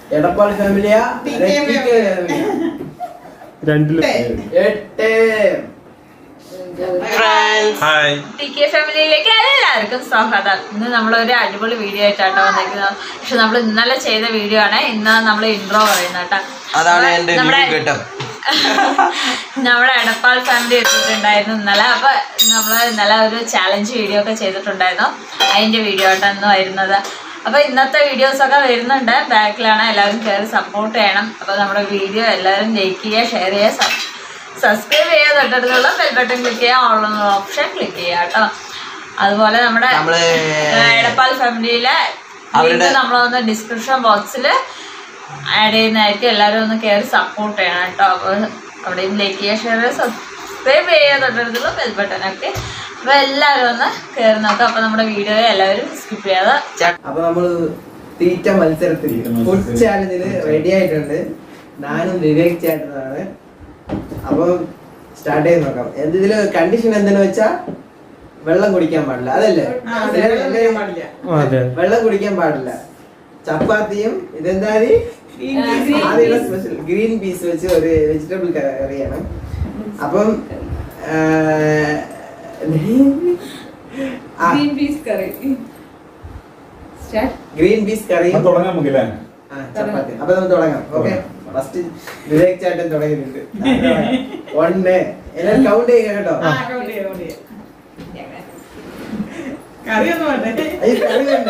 Edappal ഫാമിലിയാ TK അല്ലെ TK family. ഫാമിലിയാ? രണ്ടിലും എട്ട് ഹായ് ടി കെ ഫാമിലിയിലേക്ക് എല്ലാവർക്കും സ്വാഗതം ഇന്ന് നമ്മൾ ഒരു അടിപൊളി വീഡിയോ ആയിട്ടാട്ടോ വന്നിരിക്കുന്നത് പക്ഷെ നമ്മൾ ഇന്നലെ ചെയ്ത വീഡിയോ ആണ് ഇന്ന് നമ്മൾ ഇൻട്രോ പറയുന്നത് കേട്ടോ അതാണ് എന്റെ നമ്മുടെ ഗട്ടം നമ്മുടെ എടപ്പാൾ ഫാമിലി എത്തിയിട്ടുണ്ടായിരുന്നു ഇന്നലെ അപ്പൊ നമ്മൾ ഇന്നലെ ഒരു ചാലഞ്ച് വീഡിയോ ഒക്കെ ചെയ്തിട്ടുണ്ടായിരുന്നു അതിന്റെ വീഡിയോ ആയിട്ടാണ് ഇന്ന് വരുന്നത് അപ്പൊ ഇന്നത്തെ വീഡിയോസ് ഒക്കെ വരുന്നുണ്ട് ബാക്കിലാണ് എല്ലാവരും കയറി സപ്പോർട്ട് ചെയ്യണം അപ്പൊ നമ്മുടെ വീഡിയോ എല്ലാവരും ലൈക്ക് ചെയ്യുക ഷെയർ ചെയ്യുക സബ്സ്ക്രൈബ് ചെയ്യുക തൊട്ടടുത്തുള്ള ബെൽ ബട്ടൺ ക്ലിക്ക് ചെയ്യുക ഓൾ ഓപ്ഷൻ ക്ലിക്ക് ചെയ്യുക കേട്ടോ അതുപോലെ നമ്മുടെ നമ്മള് ഏഹ്, എടപ്പാൾ ഫാമിലിയിലെ അവരുടെ- ലിങ്ക് നമ്മളൊന്ന് ഡിസ്ക്രിപ്ഷൻ ബോക്സിൽ ആഡ് ചെയ്യുന്നതായിരിക്കും എല്ലാവരും ഒന്ന് കയറി സപ്പോർട്ട് ചെയ്യണം കേട്ടോ അപ്പോൾ അവിടെയും ലൈക്ക് ചെയ്യുക ഷെയർ ചെയ്യുക സബ്സ്ക്രൈബ് ചെയ്യുക തൊട്ടടുത്തുള്ള ബെൽ ബട്ടനൊക്കെ അപ്പോൾ എല്ലാവരും ഒന്ന് കയറി നോക്കാം അപ്പോൾ നമ്മുടെ വീഡിയോ എല്ലാവരും സ്കിപ്പ് ചെയ്യാതെ അപ്പൊ നമ്മള് തീറ്റ മത്സരത്തിൽ ഫുഡ് ചാലഞ്ചിന് റെഡി ആയിട്ടുണ്ട് ഞാനും വിവേക് ചേട്ടനാണ് അപ്പൊ സ്റ്റാർട്ട് ചെയ്ത് നോക്കാം എന്ത് ഇതില് കണ്ടീഷൻ എന്തെന്ന് വെച്ചാ വെള്ളം കുടിക്കാൻ പാടില്ല അതല്ലേ ആ, അതെ, വെള്ളം കുടിക്കാൻ പാടില്ല. അതെ വെള്ളം കുടിക്കാൻ പാടില്ല ചപ്പാത്തിയും ഇതെന്താ Green ആദ്യമുള്ള സ്പെഷ്യൽ ഗ്രീൻ പീസ് വെച്ച് ഒരു വെജിറ്റബിൾ കറിയാണ് അപ്പം ആ, ആ, Green peas curry. Start. Green peas curry അത് തുടങ്ങാൻ നമുക്കില്ലേ ആ, ചപ്പാത്തി അപ്പൊ നമുക്ക് തുടങ്ങാം ഓക്കെ ഫസ്റ്റ് വിവേക് ചേട്ടൻ തുടങ്ങിയിട്ടുണ്ട് ഒന്ന് എല്ലാവരും കൗണ്ട് ചെയ്യുക കേട്ടോ ആ, count ചെയ്യാം, count ചെയ്യാം. കറിയൊന്നും വേണ്ടേ? അയ്യോ കറി വേണ്ടേ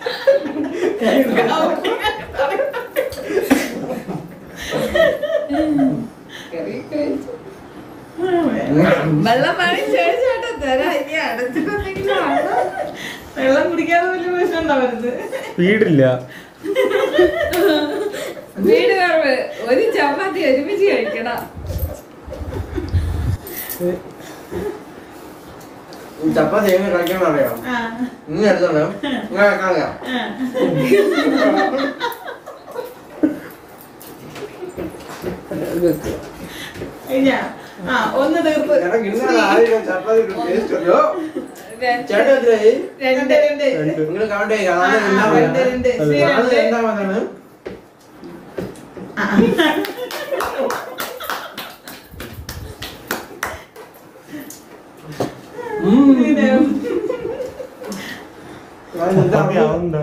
വെള്ളം വേണേ ചേട്ടാ തരാം ഇനി അടച്ചിട്ടുണ്ടെങ്കിലും ആണോ? വെള്ളം കുടിക്കാതെ വലിയ പ്രശ്നം ഉണ്ടാവരുത് സ്പീഡില്ല വീട് കുറവ് ഒരു ചപ്പാത്തി ഒരുമിച്ച് കഴിക്കണം ചപ്പാത്തി എങ്ങനെ കളിക്കണം അറിയാം ഇങ്ങനെ എടുത്തോണ്ട് ഇങ്ങനെ കളിക്കാം കഴിഞ്ഞാ? ആ ഒന്ന് തീർത്ത് എടാ, ഇന്നാണ് ആദ്യം ചപ്പാത്തി ടേസ്റ്റ് അറിയോ ചേട്ടൻ എത്രയായി രണ്ട് രണ്ട് നിങ്ങൾ കൗണ്ട് ചെയ്യുക ആ, അതാണ് ആ, രണ്ട് രണ്ട് ശ്രീ രണ്ട്. രണ്ടാമതാണ് ഇത് ആവുന്നുണ്ടോ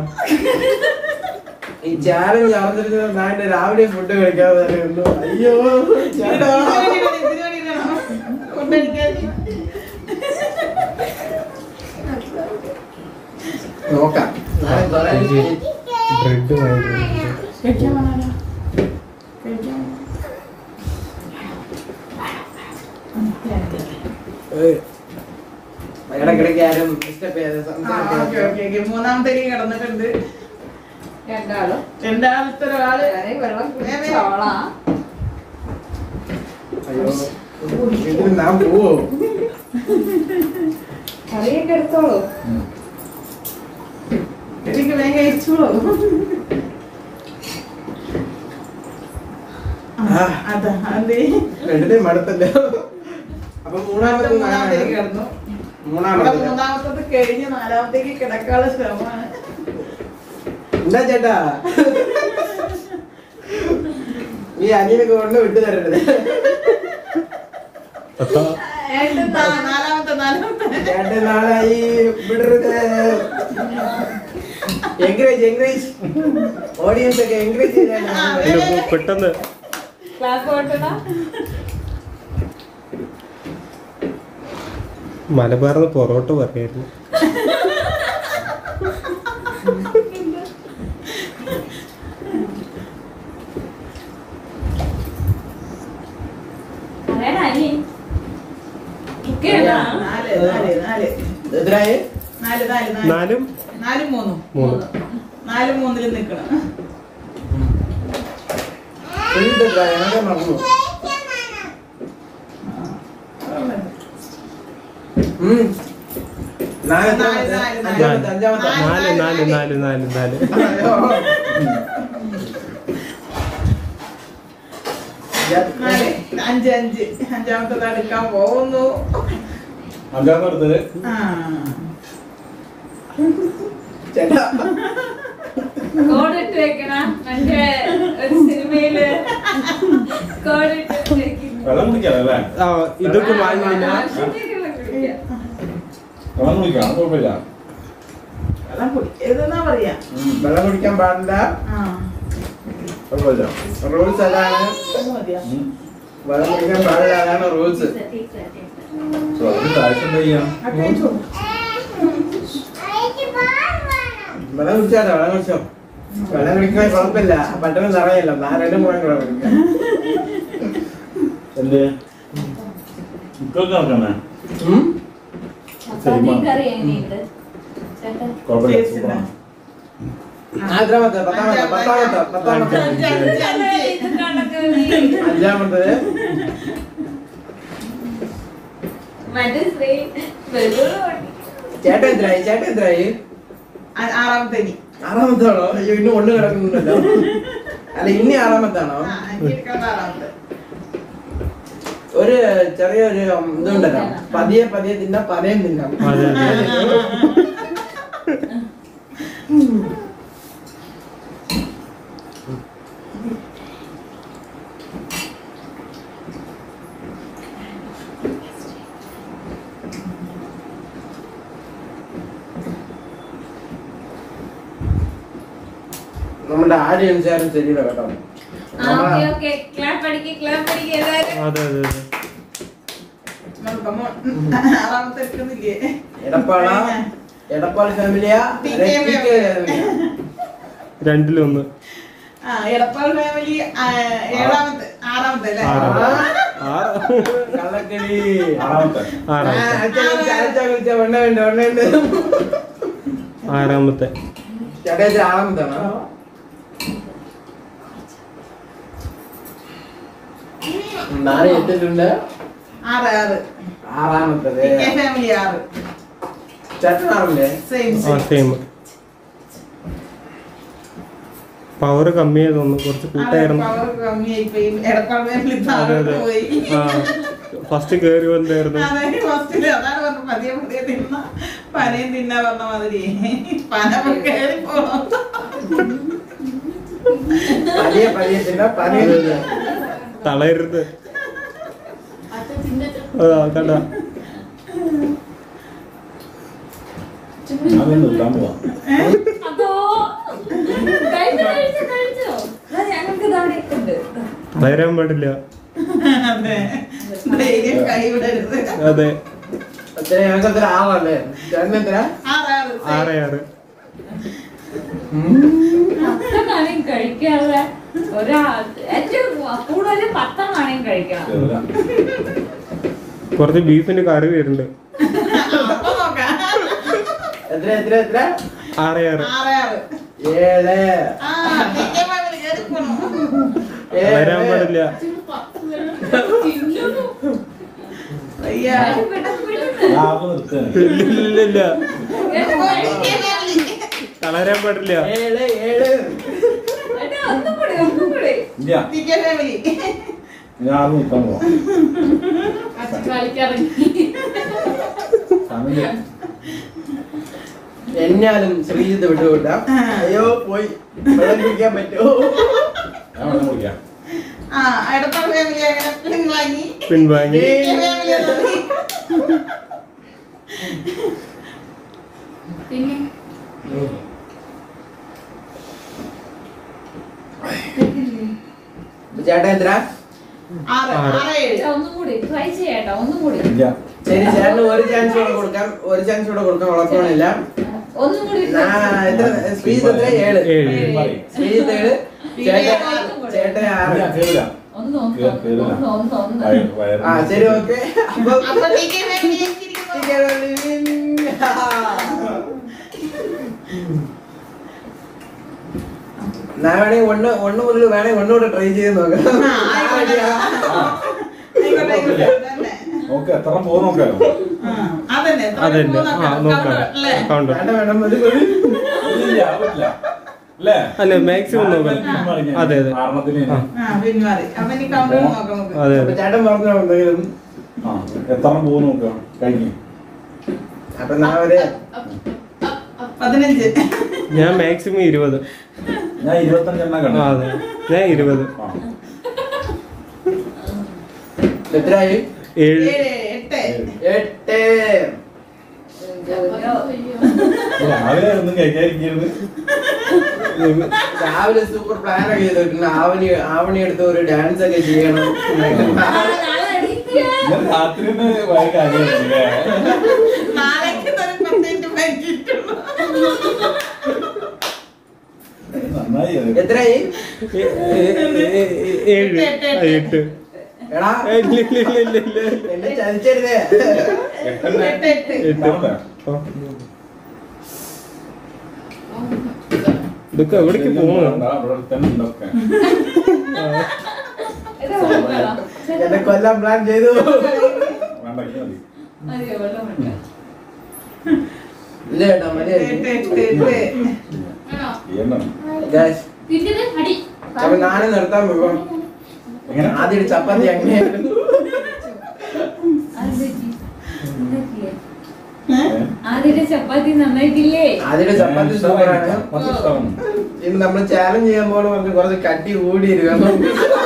ഈ ചാലഞ്ച് അറിഞ്ഞിരുന്നത് ഞാൻ രാവിലെ ഫുഡ് കഴിക്കാതെ ഇരുന്നു. അയ്യോ ചേട്ടാ ഇതിന് വേണ്ടി- ഇതിന് വേണ്ടിയിട്ടാണോ? ഫുഡ് കഴിക്കാൻ? നോക്കാം ഞാൻ കുറെ- ബ്രെഡ് കഴിക്കാൻ വേണോ? കഴിക്കാൻ വേണോ? ഏയ്. ഇടയ്ക്കിടയ്ക്ക് ആരും ഡിസ്റ്റർബ് ചെയ്യാതെ ആ, സംസാരിക്കാൻ ഓക്കേ, ഓക്കേ, ഓക്കേ. മൂന്നാമത്തേക്ക് കിടന്നിട്ടുണ്ട് രണ്ടാളും രണ്ടാമത്തെ ഒരാള് വേറെ വെള്ളം കുടിച്ചോളാം അയ്യോ ഇതിന് ഞാൻ പോവോ കറിയൊക്കെ എടുത്തോളൂ എനിക്ക് വേഗം കഴിച്ചോളൂ ആ. അതാ അതെ രണ്ടിനെയും മടുത്തല്ലോ അപ്പൊ മൂന്നാമത്തെ മൂന്നാമത്തേക്ക് ഞാനാണ്. കിടന്നു ഇവിടെ മൂന്നാമത്തെ മൂന്നാമത്തത് കഴിഞ്ഞ് നാലാമത്തേക്ക് കിടക്കാനുള്ള ശ്രമമാണ് എന്താ ചേട്ടാ ഈ അനിയനൊക്കെ കൊണ്ട് വിട്ടു തരരുത് അപ്പൊ ഏട്ട് നാ- നാലാമത്തെ നാലാമത്തെ ചേട്ടൻ നാളായി വിടരുത് എൻകറേജ് എൻകറേജ് ഓഡിയൻസ് ഒക്കെ എൻകറേജ് ചെയ്താണ് ഇതിപ്പോ പെട്ടെന്ന് ക്ലാസ് പോട്ടണ മലബാറിന്ന് പൊറോട്ട പറയായിരുന്നു അതേടാ അനി നാല് നാല് നാല് എത്രയായി നാല് നാല് നാല് നാലും നാലും മൂന്നും മൂന്ന് നാലും മൂന്നിലും നിക്കണം എന്ത് ഞാനൊക്കെ മറന്നു ഉം. നാലെത്രാമത്തെ? നാല്, നാല്, അഞ്ചാമത്തെ, അഞ്ചാമത്തെ. നാല് നാല് നാല് നാല് നാല് അയ്യോ. നാല് അഞ്ച് അഞ്ച് അഞ്ചാമത്തെ എടുക്കാൻ പോകുന്നു അഞ്ചാമത്തെ അടുത്തത് ആ ചേട്ടാ കോഡിട്ട് വെക്കണ മറ്റേ സ്കേർട്ട് ഇട്ട് കഴിക്കുന്നു. വെള്ളം കുടിക്കാം അല്ലേ ആ ഇതൊക്കെ വാങ്ങി കഴിഞ്ഞാൽ ആവശ്യത്തിനുള്ള കുടിക്കാം. വെള്ളം കുടിക്കാം അത് കുഴപ്പമില്ല വെള്ളം കുടിക്കരുതെന്നാ പറയാ വെള്ളം കുടിക്കാൻ പാടില്ല ആ കുഴപ്പമില്ല റൂൾസ് അതാണ് അത് മതിയാ ഉം. വെള്ളം കുടിക്കാൻ പാടില്ല അതാണ് റൂൾസ് സോ, അതിന് ആവശ്യം എന്താ ചെയ്യാം ആ കഴിച്ചോ വെള്ളം കുടിച്ചാലോ വെള്ളം കുടിച്ചോ വെള്ളം കുടിക്കാൻ കുഴപ്പമില്ല പെട്ടെന്ന് നിറയല്ലോ നാ രണ്ട് മൂന്ന് വെള്ളം കുടിക്കാം എന്ത് ഇക്കൊക്കെ നടക്കണേ ഉം? ചപ്പാത്തി കറി എങ്ങനെയുണ്ട് ചേട്ടാ കുഴപ്പമില്ല Taste സൂപ്പറാണ് ആ, എത്രാമത്തെ പത്താമത്തെ പത്താമത്തെ പത്താമത്തെ അഞ്ച് അഞ്ച് അഞ്ച് ഇത് കണക്ക് അഞ്ചാമത്തത് മറ്റേ സ്ത്രീ വെള്ളം ഓടി. ചേട്ടൻ എത്രയായി ചേട്ടൻ എത്രയായി ആ- ആറാമത്തെ ഇനി ആറാമത്താണോ അയ്യോ ഇന്ന് ഒന്ന് കിടക്കുന്നുണ്ടല്ലോ അല്ല ഇനി ആറാമത്താണോ ആ എനിക്ക് എടുക്കേണ്ട ആറാമത്തെ ഒരു ചെറിയൊരു ഇതുണ്ടല്ലോ പതിയെ പതിയെ തിന്നാ പതയം തിന്നാം അതെ അതെ നമ്മുടെ ആരെയും ശരിയില്ല കേട്ടോ ആ ഓക്കെ ഓക്കെ ക്ലാപ്പ് അടിക്ക് ക്ലാപ്പ് അടിക്ക് എല്ലാവരും അതെ അതെ അതെ നമ്മൾ come on. ആറാമത്തെ എടുക്കുന്നില്ലേ എടപ്പാള എടപ്പാളി ഫാമിലിയാ ടി അല്ലെ കെ ടി കെ ഫാമിലിയാ രണ്ടിലൊന്ന് ആ എടപ്പാൾ ഫാമിലി ആ, ഏഴാമത്തെ ആറാമത്തെ അല്ലേ ആറാമത്തെ. ആ കള്ളക്കളി ആറാമത്തെ ആ, ആറാമത്തെ അച്ഛൻ വിളിച്ച, അച്ഛൻ വിളിച്ച, വെണ്ണ വേണ്ട, വെണ്ണ വേണ്ട. ആറാമത്തെ ചേട്ടാ ഇത് ആറാമത്താണോ നാളെ എത്തിയിട്ടുണ്ട് ആറ് ആറ് ആറാമത്തത് ടി കെ ഫാമിലി ആറ് ചേട്ടൻ ആറില്ലേ സെയിം ആ സെയിം സെയിം പവർ കമ്മിയായി തോന്നുന്നു കുറച്ച് കൂട്ടായിരുന്നു പവർ കമ്മിയായി പോയി എടപ്പാൾ ഫാമിലി അതെ താഴോട്ട് അതെ പോയി ആ ഫസ്റ്റ് കേറി വന്നായിരുന്നു അതെ ഫസ്റ്റില് അതാണ് പറഞ്ഞ പതിയെ പതിയെ തിന്ന പനയും തിന്നാ പറഞ്ഞ മാതിരി പന കയറി പോണം പതിയെ പതിയെ തിന്നാ പതിയെ തിന്നാ. തളയരുത് അതാ കണ്ട ഞാൻ നിർത്താൻ പോവാം അതോ കഴിച്ചോ കഴിച്ചോ കഴിച്ചോ ദാ ഞങ്ങൾക്ക് ഇത് അവിടെ ഉണ്ട് തളരാൻ പാടില്ല അതെ ധൈര്യം കൈവിടരുത് അതെ അച്ഛനെ ഞങ്ങൾക്ക് എത്ര ആറല്ലേ ചേട്ടൻ എത്ര ആറാറ് ആറ് ആറ് പത്തെണ്ണാണേം കഴിക്കാതെ ഒരാ ഏറ്റവും കൂടുതൽ പത്തെണ്ണാണേം കഴിക്കണം ചെറുതാ. കുറച്ച് ബീഫിന്റെ കറി വരുന്നുണ്ട് അപ്പൊ നോക്കാം എത്ര എത്ര എത്ര ആറ് ആറ് ആറാറ് ഏഴ് ആ ടിക്കെ ഫാമിലി കയറി പോണം തളരാൻ ഏഴ് പാടില്ല അയ്യാ ഞാൻ ആപ്പ് നിർത്തുകയാണ്. ഇല്ലില്ല ടിക്കെ ഫാമിലി തളരാൻ പാടില്ല ഏഴ് ഏഴ് ഒന്നും കൂടി ഒന്നും കൂടി ഇല്ല ടിക്കെ ഫാമിലി ഞാൻ ആറ് നിർത്താൻ പോവാം കളിക്കിറങ്ങി സമയം എന്നാലും ശ്രീജിത്ത് വിട്ടുകൂട്ടാം അയ്യോ പോയി വെള്ളം കുടിക്കാൻ പറ്റുമോ ഞാൻ വെള്ളം കുടിക്കാം ആ എടപ്പാൾ ഫാമിലി അങ്ങനെ പിൻവാങ്ങി പിൻവാങ്ങി ടിക്കെ ഫാമിലി തുടങ്ങി. പിന്നെ ചേട്ടൻ എത്ര ആറ് ആറ്. ആറ് ഏഴ് ഒന്നും കൂടി ട്രൈ ചെയ്യട്ടോ ഒന്നും കൂടി ഇല്ല ശരി ചേട്ടന് ഒരു ചാൻസ് കൂടെ കൊടുക്കാം ഒരു ചാൻസ് കൂടെ കൊടുക്കാൻ കുഴപ്പമൊന്നുമില്ല ഒന്നും കൂടി ആ, എത്ര ശ്രീജിത്ത് എത്ര ഏഴ് ഏഴ് പറയ്. ശ്രീജിത്ത് ഏഴ് ചേട്ടൻ ചേട്ടൻ ആറ് ഇല്ല, കേറില്ല. ഒന്ന് ഒന്ന് കേറി- കേറില്ല. ഒന്ന് ഒന്ന് ഒന്ന് വയറ്- വയറ് ആ ശരി ഓക്കെ അപ്പൊ അപ്പൊ ടിക്കെ ഫാമിലി ജയിച്ചിരിക്കുന്നു. ഞാൻ വേണമെങ്കിൽ ഒന്ന് ഒന്ന് മുതൽ വേണമെങ്കിൽ ഒന്നുകൂടെ ട്രൈ ചെയ്ത് നോക്കാം ആ, ആയിക്കോട്ടെ. ആയിക്കോട്ടെ, ആയിക്കോട്ടെ. അതന്നെ. നോക്ക് എത്ര പോകും നോക്കാലോ ആ, അതന്നെ എത്ര അതന്നെ പോകും ആ നോക്കാം. നോക്കാം കൗണ്ടർ, അല്ലേ? കൗണ്ടർ വേണ്ട വേണം മതി മതി ഇല്ല പറ്റില്ല അല്ലേ അല്ല മാക്സിമം നോക്കാം അതെ അതെ കാരണത്തിന് ആ. ആ, പിന്മാറി അപ്പൊ ഇനി കൗണ്ടർ നോക്കാം നമുക്ക് അതെ അപ്പൊ അതെ ചേട്ടൻ പറഞ്ഞോ എന്തെങ്കിലും ആ എത്ര പോകും നോക്കാം കഴിഞ്ഞു അപ്പൊ ഞാൻ ഒരു പതിനഞ്ച് ഞാൻ മാക്സിമം ഇരുപത് ഞാൻ ഇരുപത്തഞ്ചെണ്ണം ആ കണ്ടു അതെ ഞാൻ ഇരുപത് ആ. എത്രയായി ഏഴ് ഏഴ് എട്ട് എട്ട് രാവിലെ ഒന്നും കഴിക്കാതിരിക്കരുത് രാവിലെ സൂപ്പർ പ്ലാൻ ഒക്കെ ചെയ്തിട്ടുണ്ട് ആവണി ആവണി എടുത്ത് ഒരു ഡാൻസ് ഒക്കെ ചെയ്യണം നാളെ എണീക്കുക. ഇന്നലെ രാത്രി ഒന്ന് ഭയങ്കര കാര്യമായിരുന്നില്ലേ? നാളേക്ക് തന്നെ പത്ത് മിനിറ്റ് വൈകിട്ടുള്ളൂ നന്നായി അത്. എത്രയായി ഏ- ഏ- ഏ- ഏ- ഏഴ് ആ, എട്ട് എടാ ഏ, ഇല്ല ഇല്ല ഇല്ല ഇല്ല ഇല്ല എന്നെ ചതിച്ചരുതേ എട്ടെണ്ണ. എട്ട് എട്ട് എട്ട് രണ്ടാമത്തെ? ആ. ഇതൊക്കെ എവിടേക്ക് പോണു വേണ്ട, ഇവിടെ തന്നെ ഉണ്ടൊക്കെ. ഇത് വെള്ളം. എന്നെ കൊല്ലാൻ പ്ലാൻ ചെയ്തു വേണ്ട, ഇത് മതി. മതിയോ, വെള്ളം വേണ്ട. ഇല്ല കേട്ടോ മതി എട്ട് എട്ട് എട്ട് ആണോ? ചെയ്യണം. ഗായ്സ് തിരിച്ചത് അടി. അപ്പൊ നാളെ നിർത്താൻ പോകും എങ്ങനെ? ആദ്യം ഒരു ചപ്പാത്തി അങ്ങനെയായിരുന്നു അതെന്ത് പറ്റി? എന്താക്കിയേ? ഏ? ആദ്യത്തെ ചപ്പാത്തി നന്നായിട്ടില്ലേ ആദ്യം ചപ്പാത്തി സൂപ്പറാണ് ചപ്പാത്തി ഇഷ്ടമാണ്. ഇന്ന് നമ്മൾ ചാലഞ്ച് ചെയ്യാൻ പോകുന്ന പറഞ്ഞ് കുറച്ച് കട്ടി കൂടിയിരിക്കണം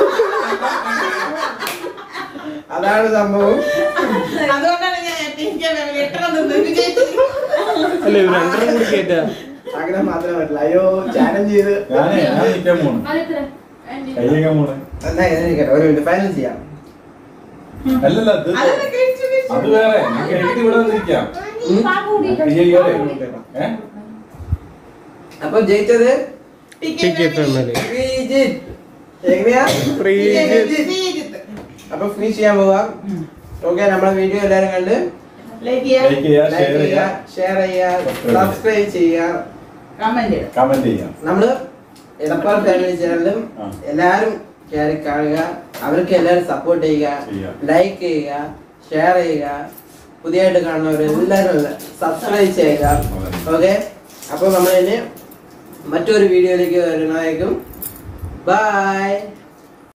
അതാണ് സംഭവം അതുകൊണ്ടാണ് ഞാൻ എനിക്ക് എട്ടെണ്ണം നിന്ന് വിജയിച്ചത് അല്ല ഇവർ രണ്ടെണ്ണം കൂടി കേറ്റാ അങ്ങനെ മാത്രമേ പറ്റില്ല അയ്യോ ചാലഞ്ച് ചെയ്ത് ഞാനേ ഞാൻ നിൽക്കാൻ പോണു അതെത്ര കയ്യേക്കാൻ പോണു എന്നാ ഇരിക്കട്ടെ ഒരു മിനിറ്റ് ഫൈനൽ ചെയ്യാം അല്ലല്ല അത് അതൊക്കെ കഴിച്ചു കഴിച്ചു അത് വേറെ ഞാൻ കഴിച്ചിട്ട് ഇവിടെ വന്നിരിക്കാം പാകൂടി കയ്യേക്കാതെ ഏ അപ്പൊ ജയിച്ചത് ടിക്കറ്റ് ഫാമിലി ശ്രീജിത്ത് എങ്ങനെയാ ശ്രീജിത്ത്. ശ്രീജിത്ത് അപ്പൊ ഫിനിഷ് ചെയ്യാൻ പോവാം ഓക്കെ നമ്മളെ വീഡിയോ എല്ലാരും കണ്ട് ലൈക്ക് ചെയ്യാം ലൈക്ക് ചെയ്യുക ലൈക്ക് ഷെയർ ചെയ്യുക ചെയ്യുക ഷെയർ ചെയ്യുക Subscribe സബ്സ്ക്രൈബ് ചെയ്യുക കമന്റ് ചെയ്യാം കമന്റ് ചെയ്യാം നമ്മള് എടപ്പാൾ ഫാമിലി ചാനലും ആ. എല്ലാരും കയറി കാണുക അവർക്ക് എല്ലാവരും സപ്പോർട്ട് ചെയ്യുക ചെയ്യുക. ലൈക്ക് ചെയ്യുക ഷെയർ ചെയ്യുക പുതിയതായിട്ട് കാണുന്നവർ എല്ലാവരും സബ്സ്ക്രൈബ് ചെയ്യുക ഓക്കെ അപ്പൊ നമ്മൾ ഇനി മറ്റൊരു വീഡിയോയിലേക്ക് വരുന്നതായിരിക്കും ബൈ